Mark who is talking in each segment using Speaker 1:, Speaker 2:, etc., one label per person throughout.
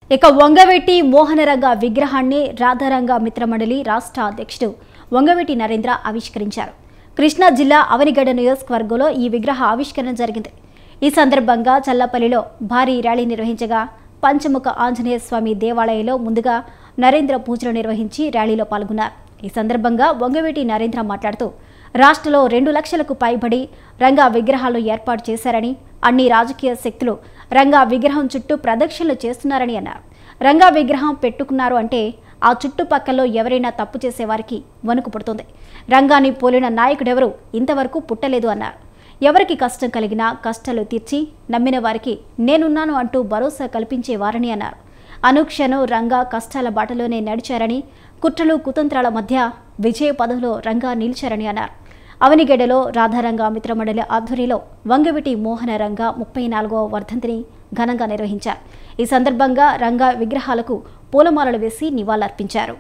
Speaker 1: ఇక వంగవెట్టి మోహనరంగ విగ్రహాన్ని రాధారంగ మిత్రమండలి రాష్ట్ర అధ్యక్షుడు వంగవెట్టి నరేంద్ర ఆవిష్కరించారు కృష్ణా జిల్లా అవనిగడ్డ నియోజకవర్గంలో ఈ విగ్రహ ఆవిష్కరణ జరిగింది ఈ సందర్భంగా చల్లపల్లిలో భారీ ర్యాలీ నిర్వహించగా పంచముఖ ఆంజనేయ స్వామి దేవాలయంలో ముందుగా నరేంద్ర పూజలు నిర్వహించి ర్యాలీలో పాల్గొన్నారు ఈ సందర్భంగా వంగవెట్టి నరేంద్ర మాట్లాడుతూ రాష్ట్రంలో రెండు లక్షలకు పైబడి రంగా విగ్రహాలు ఏర్పాటు చేశారని అన్ని రాజకీయ శక్తులు రంగా విగ్రహం చుట్టూ ప్రదక్షిణలు చేస్తున్నారని అన్నారు రంగా విగ్రహం పెట్టుకున్నారు అంటే ఆ చుట్టుపక్కల్లో ఎవరైనా తప్పు చేసేవారికి వణుకు పుడుతుంది రంగాన్ని పోలిన నాయకుడెవరూ ఇంతవరకు పుట్టలేదు అన్నారు ఎవరికి కష్టం కలిగినా కష్టాలు తీర్చి నమ్మిన వారికి నేనున్నాను అంటూ భరోసా కల్పించేవారని అన్నారు అనుక్షణం రంగా కష్టాల బాటలోనే నడిచారని కుట్రలు కుతంత్రాల మధ్య విజయ పదవిలో రంగా నిలిచారని అన్నారు అవనిగడ్డలో రాధారంగ మిత్రమండలి ఆధ్వర్యంలో వంగవిటి మోహన రంగ ముప్పై నాలుగవ వర్ధంతిని ఘనంగా నిర్వహించారు ఈ సందర్భంగా రంగా విగ్రహాలకు పూలమాలలు వేసి నివాళులర్పించారు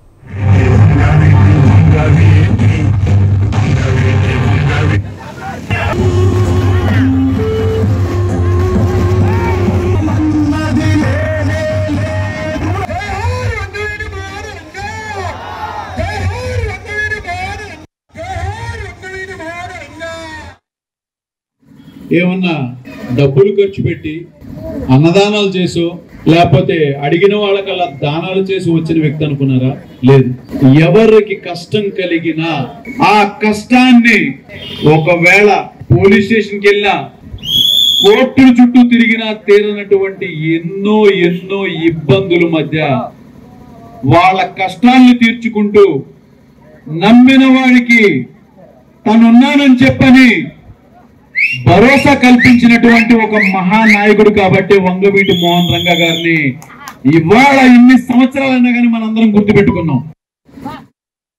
Speaker 2: ఏమన్నా డబ్బులు ఖర్చు పెట్టి అన్నదానాలు చేసో లేకపోతే అడిగిన వాళ్ళకల్లా దానాలు చేసి వచ్చిన వ్యక్తి అనుకున్నారా లేదు ఎవరికి కష్టం కలిగినా ఆ కష్టాన్ని ఒకవేళ పోలీస్ స్టేషన్కి వెళ్ళినా కోర్టుల చుట్టూ తిరిగినా తీరనటువంటి ఎన్నో ఎన్నో ఇబ్బందుల మధ్య వాళ్ళ కష్టాల్ని తీర్చుకుంటూ నమ్మిన వాడికి తనున్నానని చెప్పని భరోసా కల్పించినటువంటి ఒక మహానాయకుడు కాబట్టి వంగవీటి మోహన్ రంగ గారిని ఇవాళ ఇన్ని సంవత్సరాలైనా కానీ మనందరం గుర్తుపెట్టుకున్నాం